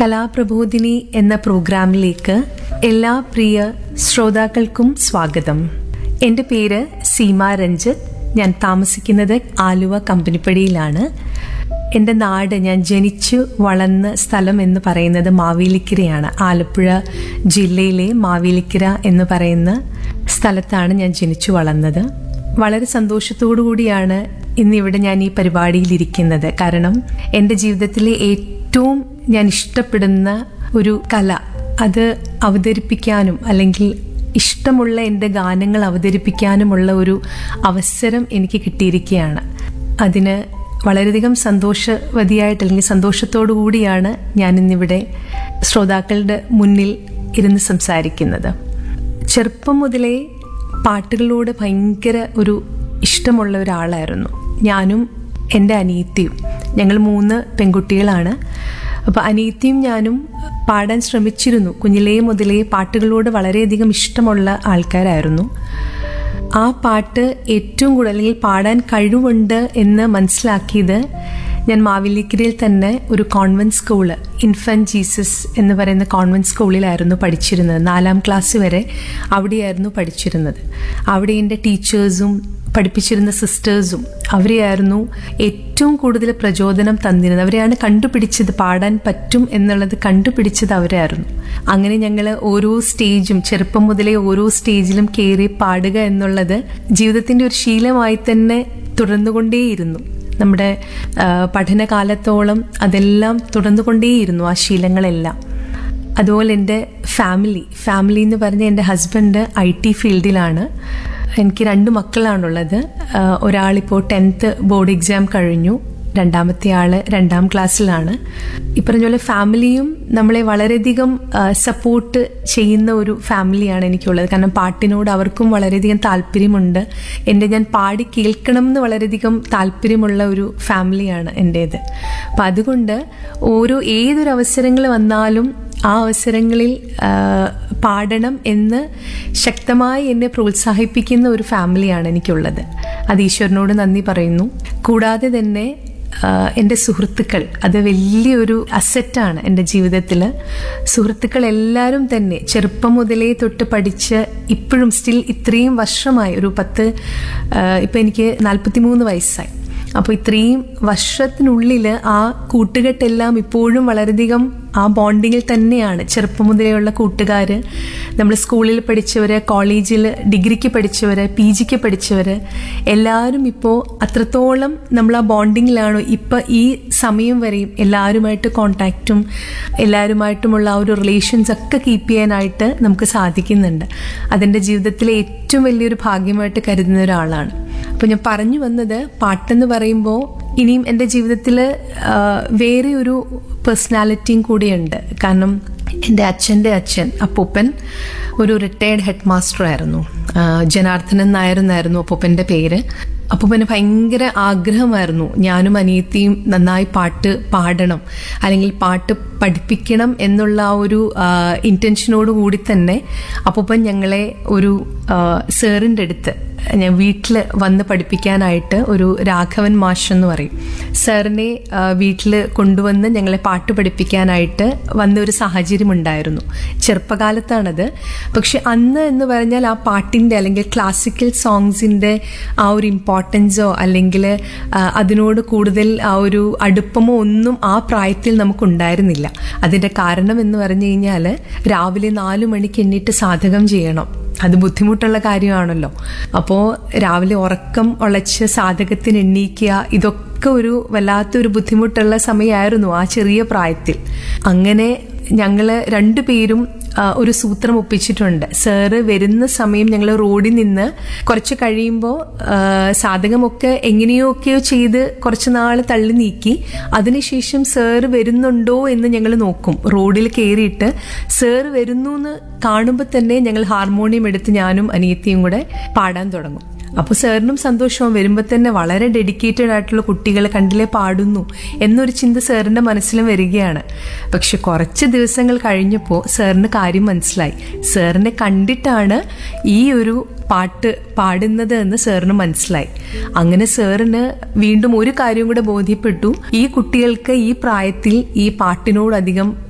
കലാപ്രബോധിനി എന്ന പ്രോഗ്രാമിലേക്ക് എല്ലാ പ്രിയ ശ്രോതാക്കൾക്കും സ്വാഗതം എൻ്റെ പേര് സീമ രഞ്ജിത്ത് ഞാൻ താമസിക്കുന്നത് ആലുവ കമ്പനിപ്പടിയിലാണ് എൻ്റെ നാട് ഞാൻ ജനിച്ചു വളർന്ന സ്ഥലം എന്ന് പറയുന്നത് മാവേലിക്കരയാണ് ആലപ്പുഴ ജില്ലയിലെ മാവേലിക്കര എന്ന് പറയുന്ന സ്ഥലത്താണ് ഞാൻ ജനിച്ചു വളർന്നത് വളരെ സന്തോഷത്തോടു കൂടിയാണ് ഇന്നിവിടെ ഞാൻ ഈ പരിപാടിയിൽ ഇരിക്കുന്നത് കാരണം എൻ്റെ ജീവിതത്തിലെ ഏറ്റവും ഞാൻ ഇഷ്ടപ്പെടുന്ന ഒരു കല അത് അവതരിപ്പിക്കാനും അല്ലെങ്കിൽ ഇഷ്ടമുള്ള എൻ്റെ ഗാനങ്ങൾ അവതരിപ്പിക്കാനുമുള്ള ഒരു അവസരം എനിക്ക് കിട്ടിയിരിക്കുകയാണ് അതിന് വളരെയധികം സന്തോഷവതിയായിട്ട് അല്ലെങ്കിൽ സന്തോഷത്തോടു കൂടിയാണ് ഞാൻ ഇന്നിവിടെ ശ്രോതാക്കളുടെ മുന്നിൽ ഇരുന്ന് സംസാരിക്കുന്നത് ചെറുപ്പം മുതലേ പാട്ടുകളോട് ഭയങ്കര ഒരു ഇഷ്ടമുള്ള ഒരാളായിരുന്നു ഞാനും എൻ്റെ അനിയത്തിയും ഞങ്ങൾ മൂന്ന് പെൺകുട്ടികളാണ് അപ്പോൾ അനിയത്തിയും ഞാനും പാടാൻ ശ്രമിച്ചിരുന്നു കുഞ്ഞിലേ മുതലേ പാട്ടുകളോട് വളരെയധികം ഇഷ്ടമുള്ള ആൾക്കാരായിരുന്നു ആ പാട്ട് ഏറ്റവും കൂടുതൽ അല്ലെങ്കിൽ പാടാൻ കഴിവുണ്ട് എന്ന് മനസ്സിലാക്കിയത് ഞാൻ മാവേലിക്കരയിൽ തന്നെ ഒരു കോൺവെന്റ് സ്കൂള് ഇൻഫന്റ് ജീസസ് എന്ന് പറയുന്ന കോൺവെന്റ് സ്കൂളിലായിരുന്നു പഠിച്ചിരുന്നത് നാലാം ക്ലാസ് വരെ അവിടെയായിരുന്നു പഠിച്ചിരുന്നത് അവിടെ എൻ്റെ ടീച്ചേഴ്സും പഠിപ്പിച്ചിരുന്ന സിസ്റ്റേഴ്സും അവരെയായിരുന്നു ഏറ്റവും കൂടുതൽ പ്രചോദനം തന്നിരുന്നത് അവരെയാണ് കണ്ടുപിടിച്ചത് പാടാൻ പറ്റും എന്നുള്ളത് കണ്ടുപിടിച്ചത് അവരായിരുന്നു അങ്ങനെ ഞങ്ങൾ ഓരോ സ്റ്റേജും ചെറുപ്പം മുതലേ ഓരോ സ്റ്റേജിലും കയറി പാടുക എന്നുള്ളത് ജീവിതത്തിൻ്റെ ഒരു ശീലമായി തന്നെ തുടർന്നുകൊണ്ടേയിരുന്നു നമ്മുടെ പഠനകാലത്തോളം അതെല്ലാം തുടർന്നുകൊണ്ടേയിരുന്നു ആ ശീലങ്ങളെല്ലാം അതുപോലെ എൻ്റെ ഫാമിലി ഫാമിലി എന്ന് പറഞ്ഞ എൻ്റെ ഹസ്ബൻഡ് ഐ ടി ഫീൽഡിലാണ് എനിക്ക് രണ്ട് മക്കളാണുള്ളത് ഒരാളിപ്പോൾ ടെൻത്ത് ബോർഡ് എക്സാം കഴിഞ്ഞു രണ്ടാമത്തെ ആള് രണ്ടാം ക്ലാസ്സിലാണ് ഈ പറഞ്ഞ പോലെ ഫാമിലിയും നമ്മളെ വളരെയധികം സപ്പോർട്ട് ചെയ്യുന്ന ഒരു ഫാമിലിയാണ് എനിക്കുള്ളത് കാരണം പാട്ടിനോട് അവർക്കും വളരെയധികം താല്പര്യമുണ്ട് എൻ്റെ ഞാൻ പാടി കേൾക്കണം എന്ന് വളരെയധികം താല്പര്യമുള്ള ഒരു ഫാമിലിയാണ് എൻ്റേത് അപ്പം അതുകൊണ്ട് ഓരോ ഏതൊരു അവസരങ്ങൾ വന്നാലും ആ അവസരങ്ങളിൽ പാടണം എന്ന് ശക്തമായി എന്നെ പ്രോത്സാഹിപ്പിക്കുന്ന ഒരു ഫാമിലിയാണ് എനിക്കുള്ളത് അത് ഈശ്വരനോട് നന്ദി പറയുന്നു കൂടാതെ തന്നെ എൻ്റെ സുഹൃത്തുക്കൾ അത് വലിയൊരു അസറ്റാണ് എൻ്റെ ജീവിതത്തിൽ സുഹൃത്തുക്കൾ എല്ലാവരും തന്നെ ചെറുപ്പം മുതലേ തൊട്ട് പഠിച്ച് ഇപ്പോഴും സ്റ്റിൽ ഇത്രയും വർഷമായി ഒരു പത്ത് ഇപ്പം എനിക്ക് നാൽപ്പത്തി മൂന്ന് വയസ്സായി അപ്പോൾ ഇത്രയും വർഷത്തിനുള്ളിൽ ആ കൂട്ടുകെട്ടെല്ലാം ഇപ്പോഴും വളരെയധികം ആ ബോണ്ടിങ്ങിൽ തന്നെയാണ് ചെറുപ്പം മുതലെയുള്ള കൂട്ടുകാർ നമ്മൾ സ്കൂളിൽ പഠിച്ചവർ കോളേജിൽ ഡിഗ്രിക്ക് പഠിച്ചവർ പി ജിക്ക് പഠിച്ചവർ എല്ലാവരും ഇപ്പോൾ അത്രത്തോളം നമ്മൾ ആ ബോണ്ടിങ്ങിലാണ് ഇപ്പം ഈ സമയം വരെയും എല്ലാവരുമായിട്ട് കോണ്ടാക്റ്റും എല്ലാവരുമായിട്ടുമുള്ള ആ ഒരു റിലേഷൻസ് ഒക്കെ കീപ്പ് ചെയ്യാനായിട്ട് നമുക്ക് സാധിക്കുന്നുണ്ട് അതെൻ്റെ ജീവിതത്തിലെ ഏറ്റവും വലിയൊരു ഭാഗ്യമായിട്ട് കരുതുന്ന ഒരാളാണ് അപ്പോൾ ഞാൻ പറഞ്ഞു വന്നത് പാട്ടെന്ന് പറയുമ്പോൾ ഇനിയും എൻ്റെ ജീവിതത്തിൽ വേറെ ഒരു പേഴ്സണാലിറ്റിയും കൂടിയുണ്ട് കാരണം എൻ്റെ അച്ഛൻ്റെ അച്ഛൻ അപ്പൂപ്പൻ ഒരു റിട്ടയർഡ് ഹെഡ് മാസ്റ്റർ ആയിരുന്നു ജനാർദ്ദനൻ നായർ എന്നായിരുന്നു അപ്പൂപ്പൻ്റെ പേര് അപ്പൂപ്പന് ഭയങ്കര ആഗ്രഹമായിരുന്നു ഞാനും അനിയത്തിയും നന്നായി പാട്ട് പാടണം അല്ലെങ്കിൽ പാട്ട് പഠിപ്പിക്കണം എന്നുള്ള ആ ഒരു ഇൻറ്റൻഷനോട് കൂടി തന്നെ അപ്പൂപ്പൻ ഞങ്ങളെ ഒരു സാറിൻ്റെ അടുത്ത് ഞാൻ വീട്ടിൽ വന്ന് പഠിപ്പിക്കാനായിട്ട് ഒരു രാഘവൻ മാഷ് എന്ന് പറയും സാറിനെ വീട്ടിൽ കൊണ്ടുവന്ന് ഞങ്ങളെ പാട്ട് പഠിപ്പിക്കാനായിട്ട് വന്ന ഒരു സാഹചര്യം ഉണ്ടായിരുന്നു ചെറുപ്പകാലത്താണത് പക്ഷെ അന്ന് എന്ന് പറഞ്ഞാൽ ആ പാട്ടിൻ്റെ അല്ലെങ്കിൽ ക്ലാസിക്കൽ സോങ്സിൻ്റെ ആ ഒരു ഇമ്പോർട്ടൻസോ അല്ലെങ്കിൽ അതിനോട് കൂടുതൽ ആ ഒരു അടുപ്പമോ ഒന്നും ആ പ്രായത്തിൽ നമുക്കുണ്ടായിരുന്നില്ല അതിൻ്റെ കാരണം എന്ന് പറഞ്ഞു കഴിഞ്ഞാൽ രാവിലെ നാലു മണിക്ക് എണ്ണീട്ട് സാധകം ചെയ്യണം അത് ബുദ്ധിമുട്ടുള്ള കാര്യമാണല്ലോ അപ്പോൾ രാവിലെ ഉറക്കം ഉളച്ച് സാധകത്തിന് എണ്ണീക്കുക ഇതൊക്കെ ഒരു വല്ലാത്തൊരു ബുദ്ധിമുട്ടുള്ള സമയമായിരുന്നു ആ ചെറിയ പ്രായത്തിൽ അങ്ങനെ ഞങ്ങൾ രണ്ടുപേരും ഒരു സൂത്രം ഒപ്പിച്ചിട്ടുണ്ട് സാറ് വരുന്ന സമയം ഞങ്ങൾ റോഡിൽ നിന്ന് കുറച്ച് കഴിയുമ്പോൾ സാധകമൊക്കെ എങ്ങനെയോ ഒക്കെയോ ചെയ്ത് കുറച്ച് നാൾ തള്ളി നീക്കി അതിനുശേഷം സാറ് വരുന്നുണ്ടോ എന്ന് ഞങ്ങൾ നോക്കും റോഡിൽ കയറിയിട്ട് സാറ് വരുന്നു എന്ന് കാണുമ്പോൾ തന്നെ ഞങ്ങൾ ഹാർമോണിയം എടുത്ത് ഞാനും അനിയത്തിയും കൂടെ പാടാൻ തുടങ്ങും അപ്പോൾ സാറിനും സന്തോഷവും വരുമ്പോൾ തന്നെ വളരെ ഡെഡിക്കേറ്റഡ് ആയിട്ടുള്ള കുട്ടികൾ കണ്ടില്ലേ പാടുന്നു എന്നൊരു ചിന്ത സാറിൻ്റെ മനസ്സിലും വരികയാണ് പക്ഷെ കുറച്ച് ദിവസങ്ങൾ കഴിഞ്ഞപ്പോൾ സാറിന് കാര്യം മനസ്സിലായി സാറിനെ കണ്ടിട്ടാണ് ഈ ഒരു പാട്ട് പാടുന്നത് എന്ന് സാറിന് മനസ്സിലായി അങ്ങനെ സാറിന് വീണ്ടും ഒരു കാര്യം കൂടെ ബോധ്യപ്പെട്ടു ഈ കുട്ടികൾക്ക് ഈ പ്രായത്തിൽ ഈ പാട്ടിനോടധികം